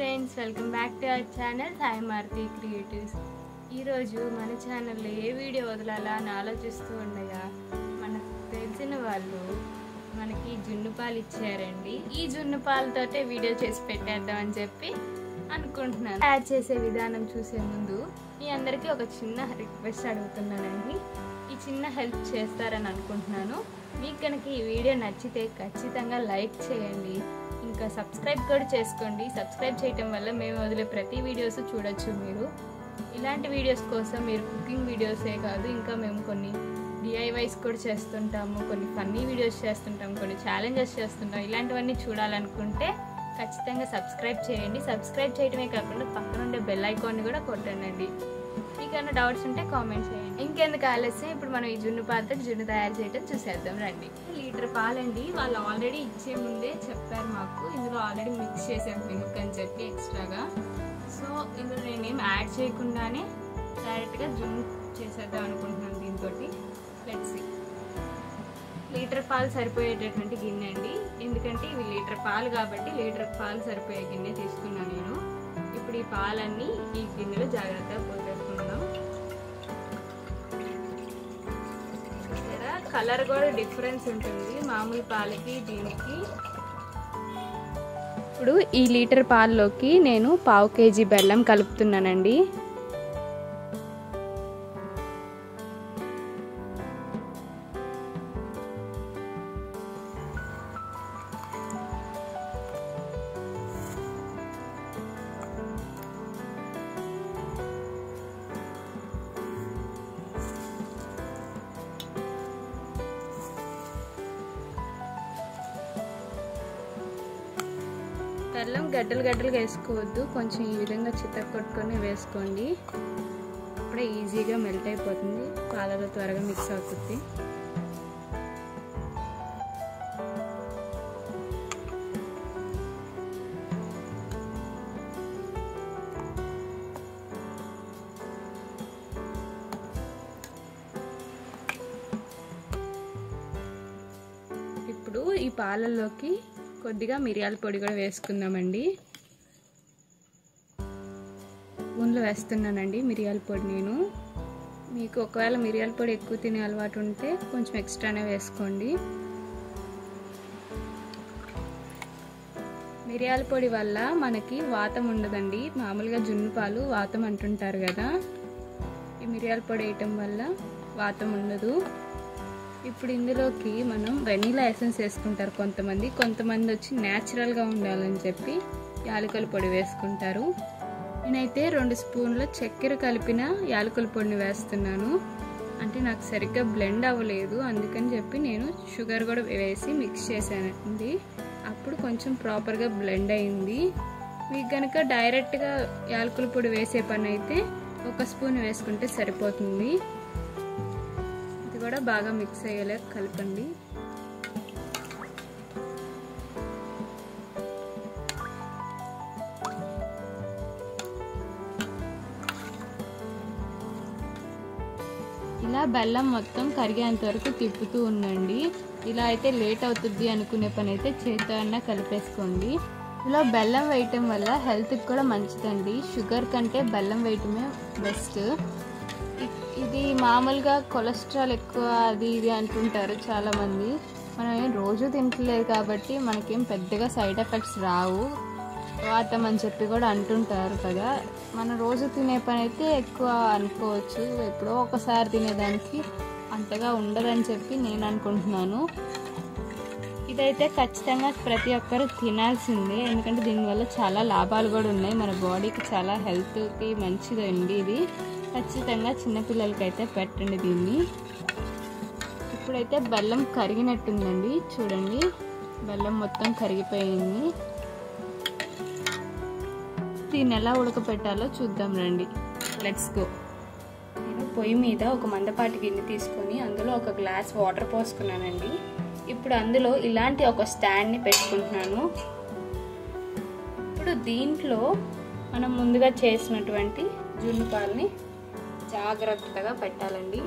friends welcome back to our channel Sai Maruthi creatives ఈరోజు మన ఛానల్లో ఏ వీడియో వదలాలా అని ఆలోచిస్తూ ఉండగా మనకు తెలిసిన వాళ్ళు మనకి జున్ను పాలు ఇచ్చారండి ఈ జున్ను పాలతోటే వీడియో చేసి పెట్టేద్దాం అని చెప్పి అనుకుంటున్నాను యాడ్ చేసే విధానం చూసే ముందు మీ అందరికీ ఒక చిన్న రిక్వెస్ట్ అడుగుతున్నానండి ఈ చిన్న హెల్ప్ చేస్తారని అనుకుంటున్నాను మీకు కనుక ఈ వీడియో నచ్చితే ఖచ్చితంగా లైక్ చేయండి ఇంకా సబ్స్క్రైబ్ కూడా చేసుకోండి సబ్స్క్రైబ్ చేయటం వల్ల మేము వదిలే ప్రతి వీడియోస్ చూడొచ్చు మీరు ఇలాంటి వీడియోస్ కోసం మీరు కుకింగ్ వీడియోసే కాదు ఇంకా మేము కొన్ని డిఐవైస్ కూడా చేస్తుంటాము కొన్ని ఫన్నీ వీడియోస్ చేస్తుంటాము కొన్ని ఛాలెంజెస్ చేస్తుంటాం ఇలాంటివన్నీ చూడాలనుకుంటే ఖచ్చితంగా సబ్స్క్రైబ్ చేయండి సబ్స్క్రైబ్ చేయడమే కాకుండా పక్కన ఉండే బెల్ ఐకాన్ని కూడా కొట్టండి మీకు ఏమైనా డౌట్స్ ఉంటే కామెంట్ చేయండి ఇంకెందుకు ఆలస్యం ఇప్పుడు మనం ఈ జున్ను పాలతో జున్ను తయారు చేయడం చూసేద్దాం రండి లీటర్ పాలండి వాళ్ళు ఆల్రెడీ ఇచ్చే ముందే చెప్పారు మాకు ఇందులో ఆల్రెడీ మిక్స్ చేసాం మిల్క్ అని చెప్పి ఎక్స్ట్రాగా సో ఇందులో నేనేం యాడ్ చేయకుండానే డైరెక్ట్గా జున్ను చేసేద్దాం అనుకుంటున్నాను దీంతో లెట్స్ లీటర్ పాలు సరిపోయేటటువంటి గిన్నె అండి ఎందుకంటే ఇవి లీటర్ పాలు కాబట్టి లీటర్ పాలు సరిపోయే గిన్నె తీసుకున్నాను నేను ఇప్పుడు ఈ పాలన్నీ ఈ గిన్నెలో జాగ్రత్తగా పోసేసుకుందాం ఇక్కడ కలర్ కూడా డిఫరెన్స్ ఉంటుంది మామూలు పాలకి దీనికి ఇప్పుడు ఈ లీటర్ పాల్లోకి నేను పావు కేజీ బెల్లం కలుపుతున్నానండి బెల్లం గడ్డలు గడ్డలుగా వేసుకోవద్దు కొంచెం ఈ విధంగా చిత్త కొట్టుకొని వేసుకోండి అప్పుడే ఈజీగా మెల్ట్ అయిపోతుంది పాలలో త్వరగా మిక్స్ అవుతుంది ఇప్పుడు ఈ పాలల్లోకి కొద్దిగా మిరియాల పొడి కూడా వేసుకుందామండి స్పూన్లో వేస్తున్నానండి మిరియాల పొడి నేను మీకు ఒకవేళ మిరియాల పొడి ఎక్కువ తినే అలవాటు ఉంటే కొంచెం ఎక్స్ట్రానే వేసుకోండి మిరియాల పొడి వల్ల మనకి వాతం ఉండదండి మామూలుగా జున్ను పాలు వాతం అంటుంటారు కదా ఈ మిరియాల పొడి వేయటం వల్ల వాతం ఉండదు ఇప్పుడు ఇందులోకి మనం వెనీలా ఎసెన్స్ వేసుకుంటారు కొంతమంది కొంతమంది వచ్చి న్యాచురల్గా ఉండాలని చెప్పి యాలకుల పొడి వేసుకుంటారు నేనైతే రెండు స్పూన్ల చక్కెర కలిపిన యాలకుల పొడిని వేస్తున్నాను అంటే నాకు సరిగ్గా బ్లెండ్ అవ్వలేదు అందుకని చెప్పి నేను షుగర్ కూడా వేసి మిక్స్ చేశానండి అప్పుడు కొంచెం ప్రాపర్గా బ్లెండ్ అయింది మీకు కనుక డైరెక్ట్గా యాలకుల పొడి వేసే పని అయితే ఒక స్పూన్ వేసుకుంటే సరిపోతుంది కూడా బాగా మిక్స్ అయ్యేలా కలపండి ఇలా బెల్లం మొత్తం కరిగేంత వరకు తిప్పుతూ ఉండండి ఇలా అయితే లేట్ అవుతుంది అనుకునే పని అయితే చేతితో అన్న కలిపేసుకోండి ఇలా బెల్లం వేయటం వల్ల హెల్త్కి కూడా మంచిదండి షుగర్ కంటే బెల్లం వేయటమే బెస్ట్ ఇది మామూలుగా కొలెస్ట్రాల్ ఎక్కువ అది ఇది అంటుంటారు చాలామంది మనం ఏం రోజు తింటలేదు కాబట్టి మనకేం పెద్దగా సైడ్ ఎఫెక్ట్స్ రావు వాతం అని చెప్పి కూడా అంటుంటారు కదా మనం రోజు తినే పని అయితే ఎక్కువ అనుకోవచ్చు ఎప్పుడో ఒకసారి తినేదానికి అంతగా ఉండదని చెప్పి నేను అనుకుంటున్నాను ఇదైతే ఖచ్చితంగా ప్రతి ఒక్కరు తినాల్సిందే ఎందుకంటే దీనివల్ల చాలా లాభాలు కూడా ఉన్నాయి మన బాడీకి చాలా హెల్త్కి మంచిదండి ఇది ఖచ్చితంగా చిన్నపిల్లలకి అయితే పెట్టండి దీన్ని ఇప్పుడైతే బెల్లం కరిగినట్టుందండి చూడండి బెల్లం మొత్తం కరిగిపోయింది దీన్ని ఎలా ఉడకపెట్టాలో చూద్దాం రండి లెట్స్ గో నేను పొయ్యి మీద ఒక మందపాటి గిన్నె తీసుకొని అందులో ఒక గ్లాస్ వాటర్ పోసుకున్నానండి ఇప్పుడు అందులో ఇలాంటి ఒక స్టాండ్ని పెట్టుకుంటున్నాను ఇప్పుడు దీంట్లో మనం ముందుగా చేసినటువంటి జున్ను పాలని జాగ్రత్తగా పెట్టాలండి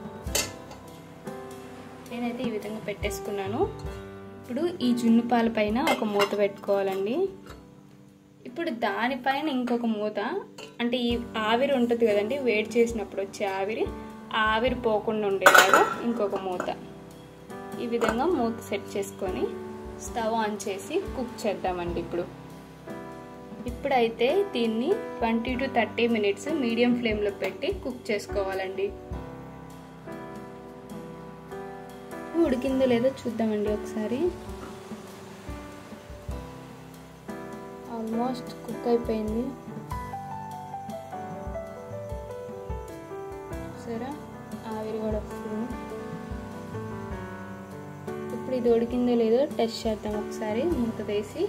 నేనైతే ఈ విధంగా పెట్టేసుకున్నాను ఇప్పుడు ఈ జున్ను పాల పైన ఒక మూత పెట్టుకోవాలండి ఇప్పుడు దానిపైన ఇంకొక మూత అంటే ఈ ఆవిరి ఉంటుంది కదండి వేడి చేసినప్పుడు వచ్చే ఆవిరి ఆ ఆవిరి పోకుండా ఉండేలాగా ఇంకొక మూత ఈ విధంగా మూత సెట్ చేసుకొని స్టవ్ ఆన్ చేసి కుక్ చేద్దామండి ఇప్పుడు ఇప్పుడైతే దీన్ని twenty to thirty minutes medium ఫ్లేమ్లో పెట్టి కుక్ చేసుకోవాలండి ఉడికిందో లేదో చూద్దామండి ఒకసారి ఆల్మోస్ట్ కుక్ అయిపోయింది సరే ఆవిరి కూడా వస్తుంది ఇప్పుడు ఇది ఉడికిందో లేదో టెస్ట్ చేద్దాం ఒకసారి మూత వేసి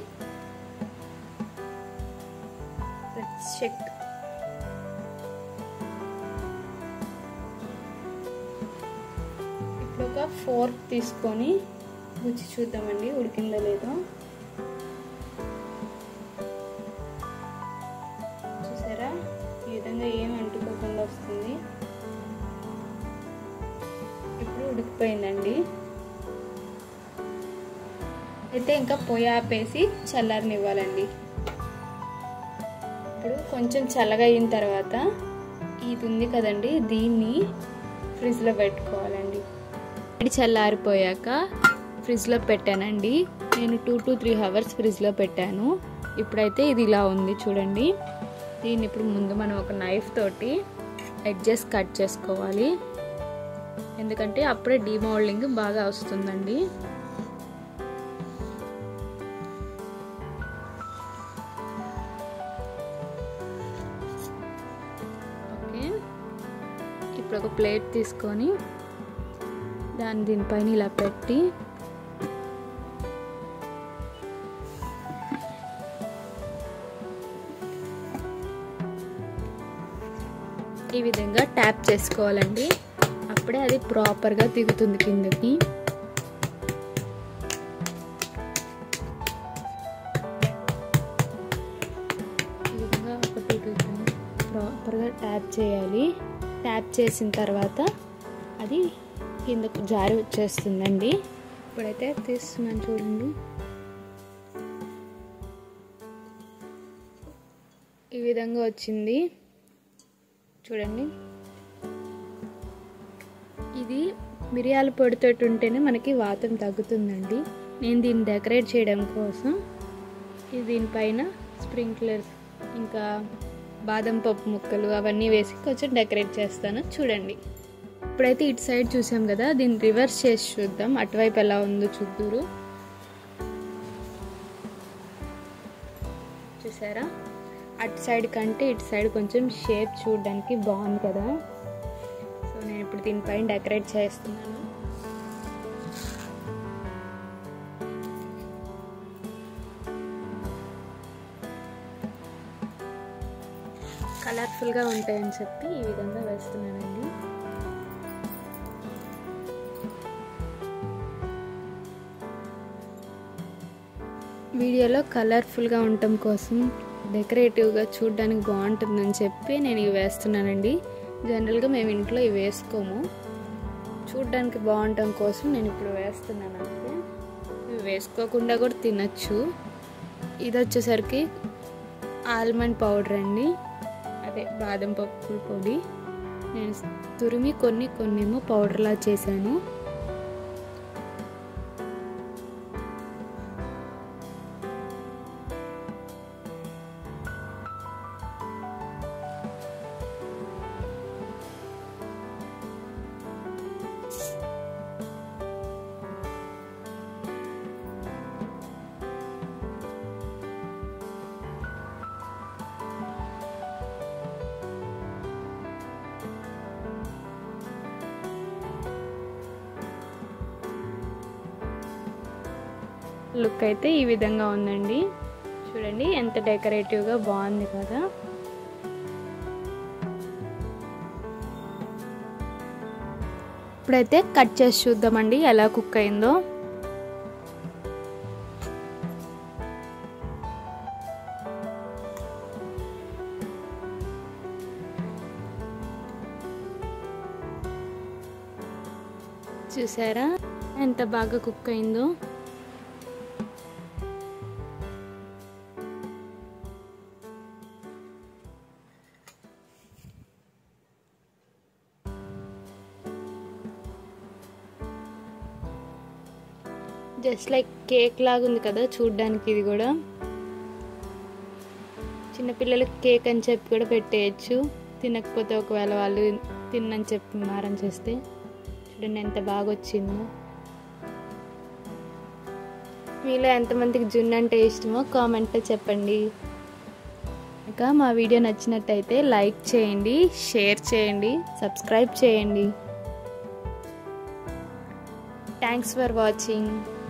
చెక్ ఇప్పుడు ఒక ఫోర్క్ తీసుకొని రుచి చూద్దామండి ఉడికిందో లేదో చూసారా ఈ విధంగా ఏం అంటుకోకుండా వస్తుంది ఇప్పుడు ఉడికిపోయిందండి అయితే ఇంకా పొయ్యి ఆపేసి చల్లారనివ్వాలండి ఇప్పుడు కొంచెం చల్లగా అయిన తర్వాత ఇది ఉంది కదండి దీన్ని ఫ్రిడ్జ్లో పెట్టుకోవాలండి ఇది చల్లారిపోయాక ఫ్రిడ్జ్లో పెట్టానండి నేను టూ టు త్రీ అవర్స్ ఫ్రిడ్జ్లో పెట్టాను ఇప్పుడైతే ఇది ఇలా ఉంది చూడండి దీన్ని ఇప్పుడు ముందు మనం ఒక నైఫ్ తోటి ఎడ్జెస్ కట్ చేసుకోవాలి ఎందుకంటే అప్పుడే డీమోల్డింగ్ బాగా వస్తుందండి ఓకే ఇప్పుడు ఒక ప్లేట్ తీసుకొని దాన్ని దీనిపైన ఇలా పెట్టి ఈ విధంగా ట్యాప్ చేసుకోవాలండి అప్పుడే అది ప్రాపర్గా దిగుతుంది కిందకి ఈ విధంగా ఒక టూ టూ ప్రాపర్గా ట్యాప్ చేయాలి ట్యాప్ చేసిన తర్వాత అది కిందకు జారి వచ్చేస్తుందండి ఇప్పుడైతే తీస్తున్నాను చూడండి ఈ విధంగా వచ్చింది చూడండి ఇది మిరియాల పొడితో ఉంటేనే మనకి వాతం తగ్గుతుందండి నేను దీన్ని డెకరేట్ చేయడం కోసం ఇది దీనిపైన స్ప్రింక్లర్స్ ఇంకా బాదం పప్పు ముక్కలు అవన్నీ వేసి కొంచెం డెకరేట్ చేస్తాను చూడండి ఇప్పుడైతే ఇటు సైడ్ చూసాం కదా దీన్ని రివర్స్ చేసి చూద్దాం అటువైపు ఎలా ఉందో చూద్దూరు చూసారా అటు సైడ్ కంటే ఇటు సైడ్ కొంచెం షేప్ చూడడానికి బాగుంది కదా సో నేను ఇప్పుడు దీనిపైన డెకరేట్ చేస్తున్నాను కలర్ఫుల్గా ఉంటాయని చెప్పి ఈ విధంగా వేస్తున్నానండి వీడియోలో కలర్ఫుల్గా ఉండటం కోసం డెకరేటివ్గా చూడడానికి బాగుంటుందని చెప్పి నేను ఇవి వేస్తున్నానండి జనరల్గా మేము ఇంట్లో ఇవి వేసుకోము చూడడానికి బాగుండటం కోసం నేను ఇప్పుడు వేస్తున్నాను అంతే ఇవి వేసుకోకుండా కూడా తినచ్చు ఇది వచ్చేసరికి ఆల్మండ్ పౌడర్ అండి అదే బాదం పప్పు పొడి నేను తురిమి కొన్ని కొన్నేమో పౌడర్లా చేశాను లుక్ అయితే ఈ విధంగా ఉందండి చూడండి ఎంత డెకరేటివ్గా బాగుంది కదా ఇప్పుడైతే కట్ చేసి చూద్దామండి ఎలా కుక్ అయిందో చూసారా ఎంత బాగా కుక్ అయిందో జస్ట్ లైక్ కేక్ లాగా ఉంది కదా చూడ్డానికి ఇది కూడా చిన్నపిల్లలకి కేక్ అని చెప్పి కూడా పెట్టేయచ్చు తినకపోతే ఒకవేళ వాళ్ళు తిన్నని చెప్పి మారం చేస్తే చూడండి ఎంత బాగా వచ్చిందో మీలో ఎంతమందికి జున్ను అంటే ఇష్టమో కామెంట్లో చెప్పండి ఇంకా మా వీడియో నచ్చినట్టయితే లైక్ చేయండి షేర్ చేయండి సబ్స్క్రైబ్ చేయండి థ్యాంక్స్ ఫర్ వాచింగ్